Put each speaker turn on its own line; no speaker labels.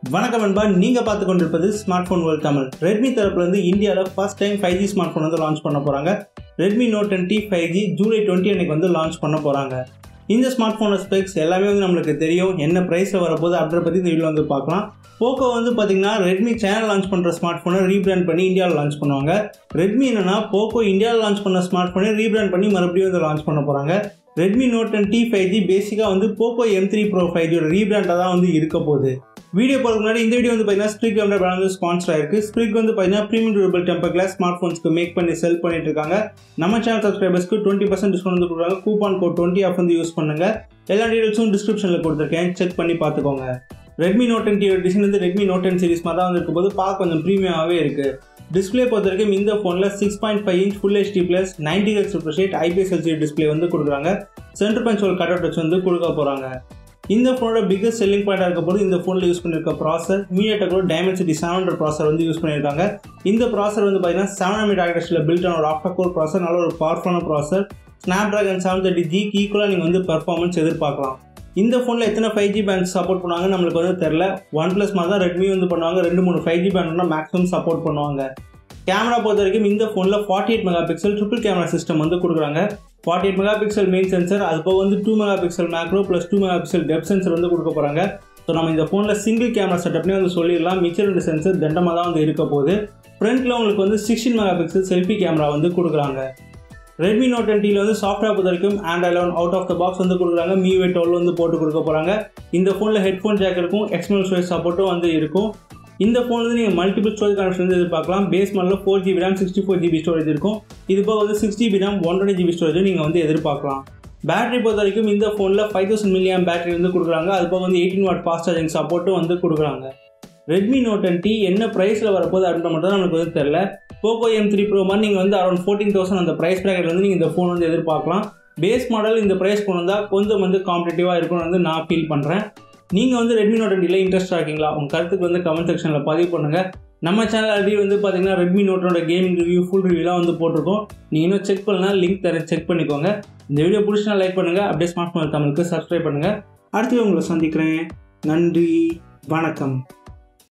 வணக்கம் நண்பா நீங்கள் பார்த்து கொண்டிருப்பது smartphone world Tamil Redmi தரப்புலேருந்து இந்தியாவில் first time five G smartphone வந்து லான்ச் பண்ண போகிறாங்க Redmi Note twenty five G July twenty அன்னைக்கு வந்து லான்ச் பண்ண போகிறாங்க இந்த ஸ்மார்ட் ஃபோனோட ஸ்பெக்ஸ் எல்லாமே வந்து நம்மளுக்கு தெரியும் என்ன ப்ரைஸில் வரப்போகுது அப்படின்ற பற்றி இந்த வீடியோ வந்து பார்க்கலாம் போக்கோ வந்து பார்த்தீங்கன்னா ரெட்மி சேனல் லான்ச் பண்ணுற ஸ்மார்ட் ஃபோனை ரீபிராண்ட் பண்ணி இந்தியாவில் லான்ச் பண்ணுவாங்க ரெட்மி என்னன்னா போக்கோ இந்தியாவில் லான்ச் பண்ண ஸ்மார்ட் ஃபோனை ரீபிராண்ட் பண்ணி மறுபடியும் வந்து லான்ச் பண்ண போகிறாங்க Redmi Note ten T five G பேசிக்காக வந்து Poco M three Pro five ஜியோட ரீபிராண்டாக தான் வந்து இருக்க போகுது வீடியோ போகிறதுக்கு முன்னாடி இந்த வீடியோ வந்து பார்த்தீங்கன்னா ஸ்ப்ரிக் கேமரா பிராண்ட் வந்து ஸ்பான்சர் ஆயிருக்கு ஸ்ப்ரிக் வந்து பார்த்தீங்கன்னா ப்ரீமியம் டூரபிள் டெம்பர் கிளாஸ் ஸ்மார்ட் ஃபோன்ஸ்க்கு மேக் பண்ணி செல் பண்ணிட்டு இருக்காங்க நம்ம சேனல் சப்ஸ்கிரைபர்ஸ்க்கு டுவெண்ட்டி பர்சன்ட் டிஸ்கவுண்ட் வந்து கொடுக்குறாங்க கூப்பான் கோட் டுவெண்ட்டி ஆஃப் வந்து யூஸ் பண்ணுங்க எல்லா டீடைல்ஸும் டிஸ்கிரிப்ஷனில் கொடுத்துருக்கேன் செக் பண்ணி பார்த்துக்கோங்க ரெட்மி நோட் டென் டியோட டிசைன் வந்து ரெட்மி நோட் டென் சீரிஸ் மாதிரி தான் வந்து இருக்கும்போது பார்க்க கொஞ்சம் ப்ரீமியமாகவே இருக்குது டிஸ்பிளே பொறுத்த வரைக்கும் இந்த ஃபோனில் six point five inch full HD plus ninety H refresh rate IPS LCD display வந்து கொடுக்குறாங்க சென்டர் பஞ்ச் கட் அவுட் வச்சு வந்து கொடுக்க போகிறாங்க இந்த ஃபோனோட பிக்கஸ்ட் செல்லிங் பாயிண்டாக இருக்க போது இந்த ஃபோனில் யூஸ் பண்ணியிருக்க ப்ராசர் மீடியாடெக்கோட டைமென்சிட்டி செவன் ஹண்ட்ரட் ப்ராசர் வந்து யூஸ் பண்ணியிருக்காங்க இந்த ப்ராசர் வந்து பார்த்தீங்கன்னா செவன் ஹண்ட்ரட் ஆக்டர்ஸில் பில்ட் ஆன ஒரு ஆஃப்டர் கோர் ப்ராசர் நல்ல ஒரு பவர்ஃபுல்லான ப்ராசர் ஸ்னாப் ட்ராகன் செவன் தேர்ட்டி ஜிக்கு ஈக்குவலாக நீங்கள் வந்து பர்ஃபார்மன்ஸ் எதிர்பார்க்கலாம் இந்த ஃபோனில் எத்தனை ஃபைவ் ஜி பேண்ட் சப்போர்ட் பண்ணுவாங்க நம்மளுக்கு வந்து தெரில ஒன் ப்ளஸ் மாதிரி தான் ரெட்மி வந்து பண்ணுவாங்க ரெண்டு மூணு five G band maximum support பண்ணுவாங்க கேமரா பொறுத்த வரைக்கும் இந்த ஃபோனில் forty eight megapixel triple camera system வந்து கொடுக்குறாங்க forty eight megapixel main sensor அது போக வந்து two megapixel macro plus two megapixel depth sensor வந்து கொடுக்க போகிறாங்க ஸோ நம்ம இந்த ஃபோனில் சிங்கிள் கேமரா செட்டப்னே வந்து சொல்லிடலாம் மிச்சம் ரெண்டு சென்சர் தண்டமாக தான் வந்து இருக்க போகுது ஃப்ரண்ட்டில் உங்களுக்கு வந்து sixteen megapixel selfie camera வந்து கொடுக்குறாங்க ரெட்மி நோட் டுவெண்ட்டியில் வந்து சாஃப்ட்வேர் பொறுத்த வரைக்கும் Android eleven out of the box வந்து கொடுக்குறாங்க மியூவே டுவெல் வந்து போட்டு கொடுக்க போகிறாங்க இந்த ஃபோனில் ஹெட்ஃபோன் ஜாக் இருக்கும் எக்ஸ்டர்னல் ஸ்டோரேஜ் சப்போர்ட்டும் வந்து இருக்கும் இந்த ஃபோன் வந்து நீங்கள் மல்டிபிள் ஸ்டோரேஜ் கனெக்ஷன் வந்து எதிர்பார்க்கலாம் பேஸ் மாடலில் four GB RAM sixty four GB storage இருக்கும் இது போக வந்து six GB RAM one twenty GB storage நீங்கள் வந்து எதிர்பார்க்கலாம் பேட்டரி பொறுத்த வரைக்கும் இந்த ஃபோனில் ஃபைவ் தௌசண்ட் மில்லியம் பேட்டரி வந்து கொடுக்குறாங்க அது போக வந்து எயிட்டின் வாட் ஃபாஸ்ட் சார்ஜிங் சப்போர்ட்டும் வந்து கொடுக்குறாங்க ரெட்மி நோட் டென் டி என்ன ப்ரைஸில் வரப்போகுது அப்படின்ற மட்டும் தான் நமக்கு வந்து தெரில போக்கோ எம் த்ரீ ப்ரோ மாதிரி நீங்கள் வந்து அரௌண்ட் ஃபோர்டீன் தௌசண்ட் அந்த ப்ரைஸ் ப்ராக்கெட் வந்து நீங்கள் இந்த ஃபோன் வந்து எதிர்பார்க்கலாம் பேஸ் மாடல் இந்த ப்ரைஸ் கொண்டு வந்தால் கொஞ்சம் வந்து காம்படிட்டிவாக இருக்கும்னு வந்து நான் ஃபீல் பண்ணுறேன் நீங்கள் வந்து ரெட்மி நோட் டுவெண்ட்டியில் இன்ட்ரெஸ்ட் இருக்கீங்களா உங்கள் கருத்துக்கு வந்து கமெண்ட் செக்ஷனில் பதிவு பண்ணுங்கள் நம்ம சேனல் ஆல்ரெடி வந்து பார்த்தீங்கன்னா ரெட்மி நோட்டோட கேமிங் ரிவ்யூ ஃபுல் ரிவ்யூலாம் வந்து போட்டிருக்கோம் நீங்கள் இன்னும் செக் பண்ணலாம் லிங்க் தரேன் செக் பண்ணிக்கோங்க இந்த வீடியோ பிடிச்சினா லைக் பண்ணுங்கள் அப்படியே ஸ்மார்ட் ஃபோன் தமிழுக்கு சப்ஸ்கிரைப் பண்ணுங்கள் அடுத்து உங்களை சந்திக்கிறேன் நன்றி வணக்கம்